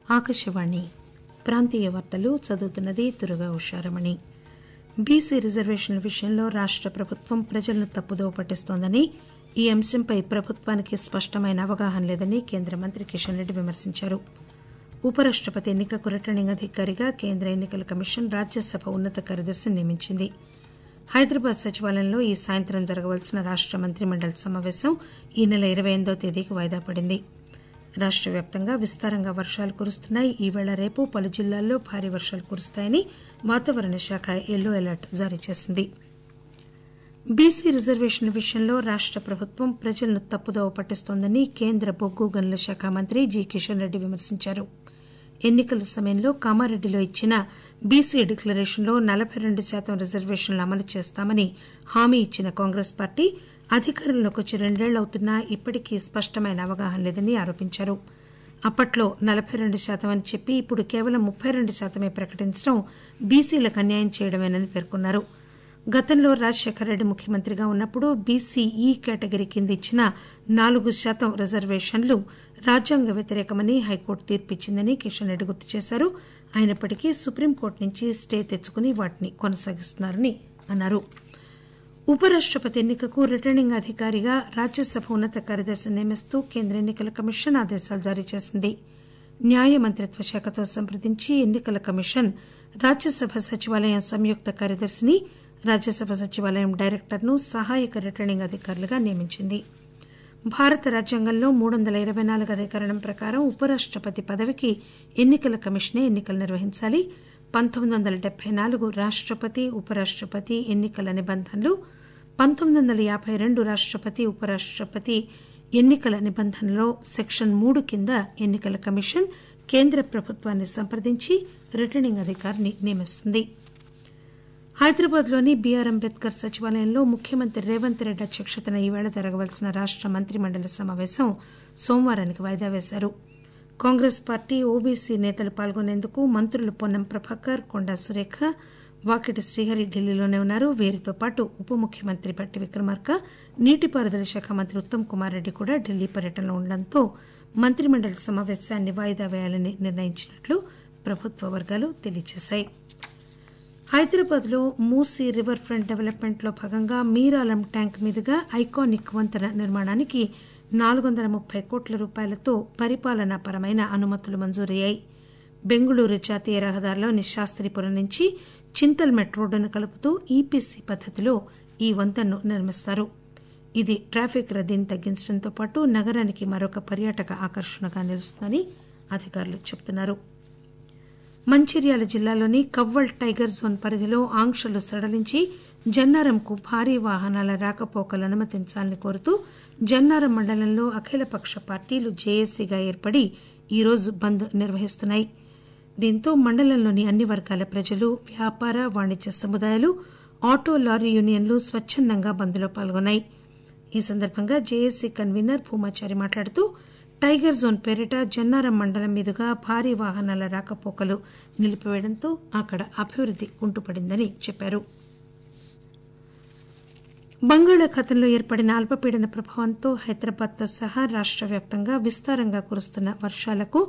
ఆకాశవాణి ప్రాంతీయ వార్తలు చదువుతున్నది దుర్గా ఉషారమణి బీసీ రిజర్వేషన్ల విషయంలో రాష్ట ప్రభుత్వం ప్రజలను తప్పుదోవ పట్టిస్తోందని ఈ అంశంపై ప్రభుత్వానికి స్పష్టమైన అవగాహన లేదని కేంద్ర మంత్రి కిషన్ రెడ్డి విమర్శించారు ఉపరాష్టపతి ఎన్నికకు రిటర్నింగ్ అధికారిగా కేంద్ర ఎన్నికల కమిషన్ రాజ్యసభ ఉన్నత కార్యదర్శిని నియమించింది హైదరాబాద్ సచివాలయంలో ఈ సాయంత్రం జరగవలసిన రాష్ట మంత్రిమండలి సమావేశం ఈ నెల ఇరవై ఎనిమిదవ తేదీకి వాయిదా పడింది రాష్ట వ్యాప్తంగా విస్తారంగా వర్షాలు కురుస్తున్నాయి ఈవేళ రేపు పలు జిల్లాల్లో భారీ వర్షాలు కురుస్తాయని వాతావరణ శాఖ ఎల్లో అలర్ట్ జారీ చేసింది బీసీ రిజర్వేషన్ల విషయంలో రాష్ట ప్రభుత్వం ప్రజలను తప్పుదోవ పట్టిస్తోందని కేంద్ర బొగ్గు గనుల శాఖ మంత్రి జి కిషన్ రెడ్డి విమర్శించారు ఎన్నికల సమయంలో కామారెడ్డిలో ఇచ్చిన బీసీ డిక్లరేషన్లో నలబై రెండు శాతం రిజర్వేషన్లు అమలు చేస్తామని హామీ ఇచ్చిన కాంగ్రెస్ పార్టీ అధికారంలోకి వచ్చి రెండేళ్లవుతున్నా ఇప్పటికీ స్పష్టమైన అవగాహన లేదని ఆరోపించారు అప్పట్లో నలబై రెండు శాతం అని చెప్పి ఇప్పుడు కేవలం ముప్పై రెండు శాతమే ప్రకటించడం బీసీలకు అన్యాయం చేయడమేనని పేర్కొన్నారు గతంలో రాజశేఖర రెడ్డి ముఖ్యమంత్రిగా ఉన్నప్పుడు బీసీ ఈ కేటగిరీ కింద ఇచ్చిన నాలుగు శాతం రిజర్వేషన్లు రాజ్యాంగ వ్యతిరేకమని హైకోర్టు తీర్పిచ్చిందని కిషన్ రెడ్డి గుర్తు చేశారు అయినప్పటికీ సుప్రీంకోర్టు నుంచి స్టే తెచ్చుకుని వాటిని కొనసాగిస్తున్నారని అన్నారు ఉపరాష్టపతి ఎన్నికకు రిటర్నింగ్ అధికారిగా రాజ్యసభ ఉన్నత కార్యదర్శిని నియమిస్తూ కేంద్ర ఎన్నికల కమిషన్ ఆదేశాలు జారీ చేసింది న్యాయ మంత్రిత్వ శాఖతో సంప్రదించి ఎన్నికల కమిషన్ రాజ్యసభ సచివాలయం సంయుక్త కార్యదర్శిని రాజ్యసభ సచివాలయం డైరెక్టర్ను సహాయక రిటర్నింగ్ అధికారులుగా నియమించింది భారత రాజ్యాంగంలో మూడు వందల ఇరవై నాలుగు అధికరణం ప్రకారం ఉపరాష్టపతి పదవికి ఎన్నికల కమిషనే ఎన్నికలు నిర్వహించాలి పంతొమ్మిది వందల డెబ్బై నాలుగు రాష్టపతి ఉపరాష్టపతి ఎన్నికల నిబంధనలు పంతొమ్మిది వందల యాబై రెండు రాష్టపతి ఉపరాష్టపతి ఎన్నికల నిబంధనలో సెక్షన్ మూడు కింద ఎన్నికల కమిషన్ కేంద్ర ప్రభుత్వాన్ని సంప్రదించి రిటర్నింగ్ అధికారిని నియమిస్తుంది హైదరాబాద్లోని బీఆర్ అంబేద్కర్ సచివాలయంలో ముఖ్యమంత్రి రేవంత్ రెడ్డి అధ్యక్షతన ఈవేళ జరగవలసిన రాష్ట మంత్రిమండలి సమావేశం సోమవారానికి వాయిదా వేశారు కాంగ్రెస్ పార్టీ ఓబీసీ నేతలు పాల్గొనేందుకు మంత్రులు పొన్నం ప్రభాకర్ కొండా సురేఖ వాకిటి శ్రీహరి ఢిల్లీలోనే ఉన్నారు వీరితో పాటు ఉప ముఖ్యమంత్రి భట్టి విక్రమార్క నీటిపారుదల శాఖ మంత్రి ఉత్తమ్ కుమార్ రెడ్డి కూడా ఢిల్లీ పర్యటనలో ఉండడంతో మంత్రిమండలి సమావేశాన్ని వాయిదా వేయాలని నిర్ణయించినట్లు ప్రభుత్వ వర్గాలు తెలియజేశాయి హైదరాబాద్ లో మూసీ రివర్ ఫ్రంట్ డెవలప్మెంట్ లో భాగంగా మీరాలం ట్యాంక్ మీదుగా ఐకానిక్ వంతెన నిర్మాణానికి నాలుగు వందల ముప్పై కోట్ల రూపాయలతో పరిపాలనాపరమైన అనుమతులు మంజూరయ్యాయి బెంగళూరు జాతీయ రహదారిలోని శాస్త్రీపురం నుంచి చింతల్మెట్ రోడ్డును కలుపుతూ ఈపీసీ పద్దతిలో ఈ వంతెనను నిర్మిస్తారు ఇది ట్రాఫిక్ రద్దీని తగ్గించడంతో పాటు నగరానికి మరొక పర్యాటక ఆకర్షణగా నిలుస్తుందని అధికారులు చెబుతున్నారు మంచిర్యాల జిల్లాలోని కవ్వల్ టైగర్ జోన్ పరిధిలో ఆంక్షలు సడలించి జన్నారంకు భారీ వాహనాల రాకపోకలు అనుమతించాలని కోరుతూ జన్నారం మండలంలో అఖిలపక్ష పార్టీలు జేఏసీగా ఏర్పడి ఈరోజు బంద్ నిర్వహిస్తున్నాయి దీంతో మండలంలోని అన్ని వర్గాల ప్రజలు వ్యాపార వాణిజ్య సముదాయాలు ఆటో లారీ యూనియన్లు స్వచ్చందంగా బంద్లో పాల్గొన్నాయి ఈ సందర్భంగా జేఏసీ కన్వీనర్ భూమాచారి మాట్లాడుతూ టైగర్ జోన్ పేరిట జన్నారం మండలం మీదుగా భారీ వాహనాల రాకపోకలు నిలిపివేయడంతో అక్కడ అభివృద్ది కుంటుపడిందని చెప్పారు బంగాళాఖాతంలో ఏర్పడిన అల్పపీడన ప్రభావంతో హైదరాబాద్తో సహా రాష్ట వ్యాప్తంగా విస్తారంగా కురుస్తున్న వర్షాలకు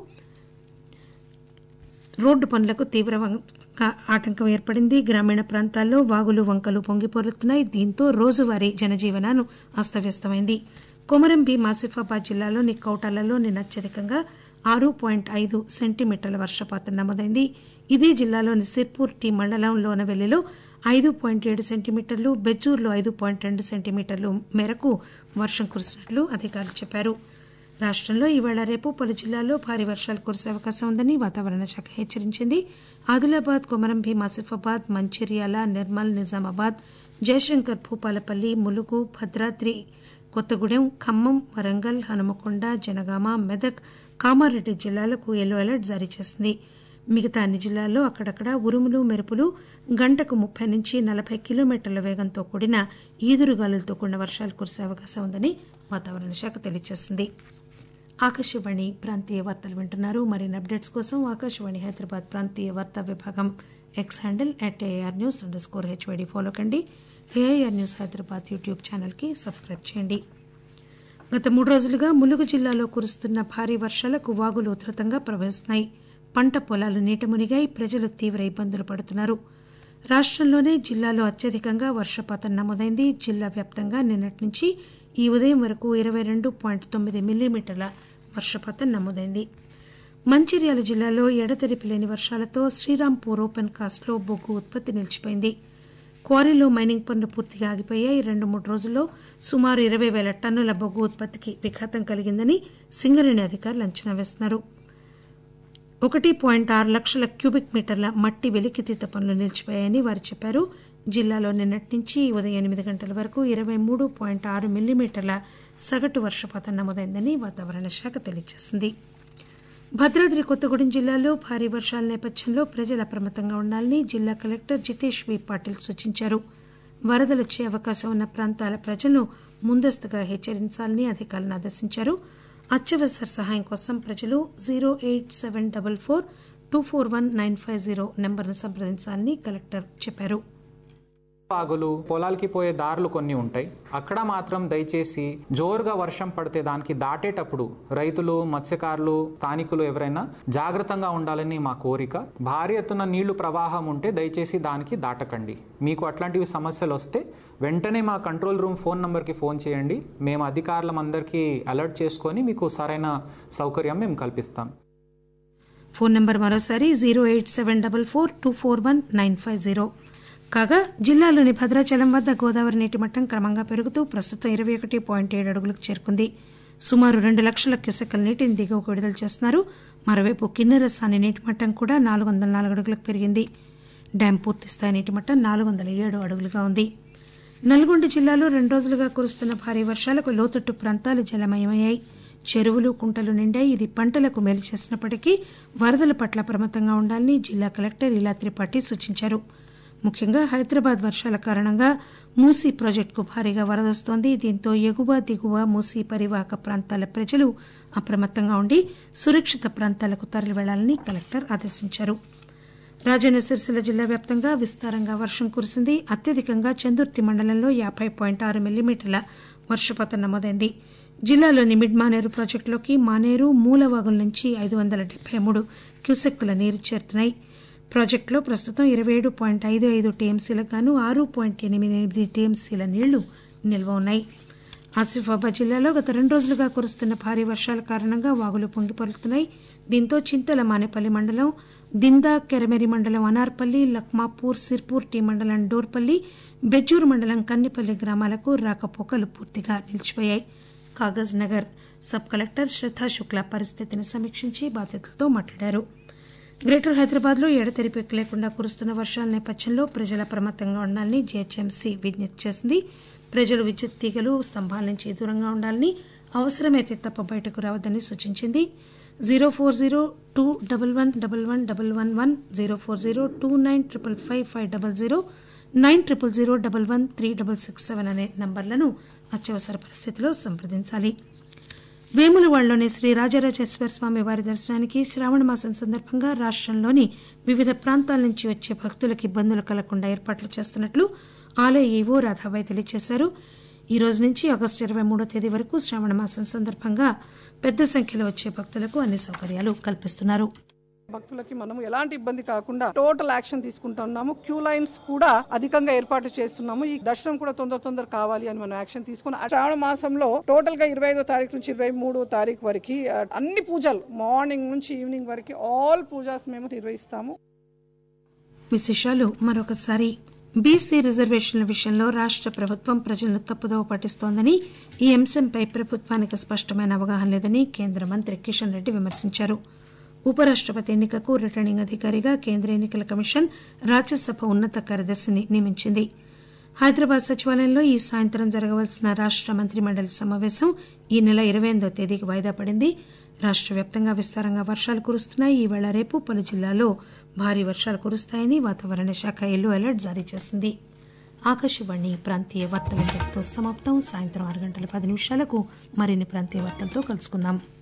రోడ్డు పనులకు తీవ్రంగా ఆటంకం ఏర్పడింది గ్రామీణ ప్రాంతాల్లో వాగులు వంకలు పొంగిపొరులుతున్నాయి దీంతో రోజువారీ జనజీవనాన్ని అస్తవ్యస్తమైంది కొమరం భీం ఆసిఫాబాద్ జిల్లాలోని కౌటాలలో నిన్న అత్యధికంగా ఆరు పాయింట్ ఐదు సెంటీమీటర్ల వర్షపాతం నమోదైంది ఇదే జిల్లాలోని సిర్పూర్ టీ మండలం లోనవెల్లిలో ఐదు పాయింట్ ఏడు సెంటీమీటర్లు బెజ్జూర్లో ఐదు పాయింట్ రెండు సెంటీమీటర్లు మేరకు వర్షం కురిసినట్లు అధికారులు చెప్పారు రాష్టంలో ఈవేళ రేపు పలు జిల్లాల్లో భారీ వర్షాలు కురిసే అవకాశం ఉందని వాతావరణ శాఖ హెచ్చరించింది ఆదిలాబాద్ కొమరం భీం ఆసిఫాబాద్ మంచిర్యాల నిర్మల్ నిజామాబాద్ జయశంకర్ భూపాలపల్లి ములుగు భద్రాద్రి కొత్తగూడెం ఖమ్మం వరంగల్ హనుమకొండ జనగామ మెదక్ కామారెడ్డి జిల్లాలకు ఎల్లో అలర్ట్ జారీ చేసింది మిగతా అన్ని జిల్లాల్లో అక్కడక్కడ ఉరుములు మెరుపులు గంటకు ముప్పై నుంచి నలభై కిలోమీటర్ల వేగంతో కూడిన ఈదురుగాలులతో కూడిన వర్షాలు కురిసే అవకాశం ఉందని వాతావరణ శాఖ తెలియజేసింది ఆకాశవాణి ప్రాంతీయ వార్తలు వింటున్నారు మరిన్ని అప్డేట్స్ కోసం ఆకాశవాణి హైదరాబాద్ ప్రాంతీయ వార్తా విభాగం X handle at AR news underscore HYD follow కండి ఏఐఆర్ న్యూస్ హైదరాబాద్ యూట్యూబ్ ఛానల్కి సబ్స్క్రైబ్ చేయండి గత మూడు రోజులుగా ములుగు జిల్లాలో కురుస్తున్న భారీ వర్షాలకు వాగులు ఉధృతంగా ప్రవహిస్తున్నాయి పంట పొలాలు నీట మునిగాయి ప్రజలు తీవ్ర ఇబ్బందులు పడుతున్నారు రాష్టంలోనే జిల్లాలో అత్యధికంగా వర్షపాతం నమోదైంది జిల్లా వ్యాప్తంగా నిన్నటి నుంచి ఈ ఉదయం వరకు ఇరవై రెండు పాయింట్ తొమ్మిది మిల్లీమీటర్ల వర్షపాతం నమోదైంది మంచిర్యాల జిల్లాలో ఎడతెరిపి లేని వర్షాలతో శ్రీరాంపూర్ ఓపెన్ కాస్ట్లో బొగ్గు ఉత్పత్తి నిలిచిపోయింది క్వారీలో మైనింగ్ పనులు పూర్తిగా ఆగిపోయాయి రెండు మూడు రోజుల్లో సుమారు ఇరవై పేల టన్నుల బొగ్గు ఉత్పత్తికి విఘాతం కలిగిందని సింగరేణి అధికారులు అంచనా వేస్తున్నారు ఒకటి పాయింట్ ఆరు లక్షల క్యూబిక్ మీటర్ల మట్టి వెలికితీత పనులు నిలిచిపోయాయని వారు చెప్పారు జిల్లాలో నిన్నటి నుంచి ఉదయం ఎనిమిది గంటల వరకు ఇరవై మూడు పాయింట్ ఆరు మిల్లీమీటర్ల సగటు వర్షపాతం నమోదైందని వాతావరణ శాఖ తెలియజేసింది భద్రాద్రి కొత్తగూడెం జిల్లాలో భారీ వర్షాల నేపథ్యంలో ప్రజలు అప్రమత్తంగా ఉండాలని జిల్లా కలెక్టర్ జితేష్ వి పాటిల్ సూచించారు వరదలొచ్చే అవకాశం ఉన్న ప్రాంతాల ప్రజలను ముందస్తుగా హెచ్చరించాలని అధికారులను ఆదేశించారు అత్యవసర సహాయం కోసం ప్రజలు zero eight seven double four two four one nine five zero నెంబర్ను సంప్రదించాలని కలెక్టర్ చెప్పారు వాగులు పొలాలకి పోయే దారులు కొన్ని ఉంటాయి అక్కడ మాత్రం దయచేసి జోరుగా వర్షం పడితే దానికి దాటేటప్పుడు రైతులు మత్స్యకారులు స్థానికులు ఎవరైనా జాగ్రత్తగా ఉండాలని మా కోరిక భారీ ఎత్తున నీళ్లు ప్రవాహం ఉంటే దయచేసి దానికి దాటకండి మీకు అట్లాంటివి సమస్యలు వస్తే వెంటనే మా కంట్రోల్ రూమ్ ఫోన్ నంబర్కి ఫోన్ చేయండి మేము అధికారులం అందరికీ అలర్ట్ చేసుకొని మీకు సరైన సౌకర్యం మేము కల్పిస్తాం ఫోన్ నంబర్ మరోసారి zero eight seven double four two four one nine five zero కాగా జిల్లాలోని భద్రాచలం వద్ద గోదావరి నీటి మట్టం క్రమంగా పెరుగుతూ ప్రస్తుతం ఇరవై ఒకటి పాయింట్ ఏడు అడుగులకు చేరుకుంది సుమారు రెండు లక్షల క్యూసెక్కుల నీటిని దిగువకు విడుదల చేస్తున్నారు మరోవైపు కిన్నెరసాని నీటి మట్టం కూడా నాలుగు వందల నాలుగు అడుగులకు పెరిగింది డ్యాం పూర్తిస్థాయి నీటి మట్టం నాలుగు వందల ఏడు అడుగులుగా ఉంది నల్గొండ జిల్లాలో రెండు రోజులుగా కురుస్తున్న భారీ వర్షాలకు లోతట్టు ప్రాంతాలు జలమయమయ్యాయి చెరువులు కుంటలు నిండాయి ఇది పంటలకు మేలు చేసినప్పటికీ వరదల పట్ల అప్రమత్తంగా ఉండాలని జిల్లా కలెక్టర్ ఇలా త్రిపాఠి సూచించారు ముఖ్యంగా హైదరాబాద్ వర్షాల కారణంగా మూసీ ప్రాజెక్టుకు భారీగా వరదొస్తోంది దీంతో ఎగువ దిగువ మూసీ పరివాహక ప్రాంతాల ప్రజలు అప్రమత్తంగా ఉండి సురక్షిత ప్రాంతాలకు తరలి వెళ్లాలని కలెక్టర్ ఆదేశించారు రాజన్న సిరిసిల్ల జిల్లా వ్యాప్తంగా విస్తారంగా వర్షం కురిసింది అత్యధికంగా చందుర్తి మండలంలో యాబై పాయింట్ ఆరు మిల్లీమీటర్ల వర్షపాతం నమోదైంది జిల్లాలోని మిడ్ మానేరు ప్రాజెక్టులోకి మానేరు మూలవాగుల నుంచి ఐదు వందల డెబ్బై మూడు క్యూసెక్కుల నీరు చేరుతున్నాయి ప్రాజెక్టులో ప్రస్తుతం ఇరవై ఏడు పాయింట్ ఐదు ఐదు టీఎంసీలకు గాను ఆరు పాయింట్ ఎనిమిది ఎనిమిది టీఎంసీల నీళ్లు నిల్వ ఉన్నాయి ఆసిఫాబాద్ జిల్లాలో గత రెండు రోజులుగా కురుస్తున్న భారీ వర్షాల కారణంగా వాగులు పొంగిపొరులుతున్నాయి దీంతో చింతల మానేపల్లి మండలం దిందా కెరమెరి మండలం అనార్పల్లి లక్మాపూర్ సిర్పూర్ టీ మండలం డోర్పల్లి బెజ్జూరు మండలం కన్నిపల్లి గ్రామాలకు రాకపోకలు పూర్తిగా నిలిచిపోయాయి కాగజ్ నగర్ సబ్ కలెక్టర్ శ్రద్దా శుక్లా పరిస్థితిని సమీక్షించి బాధితులతో మాట్లాడారు గ్రేటర్ హైదరాబాద్ లో ఎడతెరిపి లేకుండా కురుస్తున్న వర్షాల నేపథ్యంలో ప్రజలు అప్రమత్తంగా ఉండాలని జీహెచ్ఎంసీ విజ్ఞప్తి చేసింది ప్రజలు విద్యుత్ తీగలు స్తంభాల నుంచి దూరంగా ఉండాలని అవసరమైతే తప్ప బయటకు రావద్దని సూచించింది zero four zero two double one double one double one one zero four zero two nine triple five five double zero nine triple zero double one three double six seven అనే నంబర్లను అత్యవసర పరిస్థితిలో సంప్రదించాలి వేములవాడలోని శ్రీ రాజరాజేశ్వర స్వామి వారి దర్శనానికి శ్రావణ మాసం సందర్భంగా రాష్టంలోని వివిధ ప్రాంతాల నుంచి వచ్చే భక్తులకు ఇబ్బందులు కలగకుండా ఏర్పాట్లు చేస్తున్నట్లు ఆలయ ఈవో రాధాబాయి తెలియజేశారు ఈ రోజు నుంచి ఆగస్టు ఇరవై మూడో తేదీ వరకు శ్రావణ మాసం సందర్భంగా పెద్ద సంఖ్యలో వచ్చే భక్తులకు అన్ని సౌకర్యాలు కల్పిస్తున్నారు భక్తులకి మనం ఎలాంటి ఇబ్బంది కాకుండా టోటల్ యాక్షన్ తీసుకుంటున్నాము క్యూ లైన్స్ కూడా అధికంగా ఏర్పాటు చేస్తున్నాము ఈ దర్శనం కూడా తొందర తొందర కావాలి అని మనం యాక్షన్ తీసుకుని శ్రావణ మాసంలో టోటల్ గా ఇరవై ఐదో తారీఖు నుంచి ఇరవై మూడో తారీఖు వరకు ఆ, అన్ని పూజలు మార్నింగ్ నుంచి ఈవినింగ్ వరకు ఆల్ పూజాస్ మేము నిర్వహిస్తాము విశేషాలు మరొకసారి బీసీ రిజర్వేషన్ల విషయంలో రాష్ట ప్రభుత్వం ప్రజలను తప్పుదోవ పట్టిస్తోందని ఈ అంశంపై ప్రభుత్వానికి స్పష్టమైన అవగాహన లేదని కేంద్ర మంత్రి కిషన్ రెడ్డి విమర్శించారు ఉపరాష్టపతి ఎన్నికకు రిటర్నింగ్ అధికారిగా కేంద్ర ఎన్నికల కమిషన్ రాజ్యసభ ఉన్నత కార్యదర్శిని నియమించింది హైదరాబాద్ సచివాలయంలో ఈ సాయంత్రం జరగవలసిన రాష్ట మంత్రిమండలి సమావేశం ఈ నెల ఇరవై ఎనిమిదో తేదీకి వాయిదా పడింది రాష్ట వ్యాప్తంగా విస్తారంగా వర్షాలు కురుస్తున్నాయి ఈవేళ రేపు పలు జిల్లాల్లో భారీ వర్షాలు కురుస్తాయని వాతావరణ శాఖ ఎల్లో అలర్ట్ జారీ చేసింది ఆకాశవాణి ప్రాంతీయ వార్తల ఇంతటితో సమాప్తం సాయంత్రం ఆరు గంటల పది నిమిషాలకు మరిన్ని ప్రాంతీయ వార్తలతో కలుసుకుందాం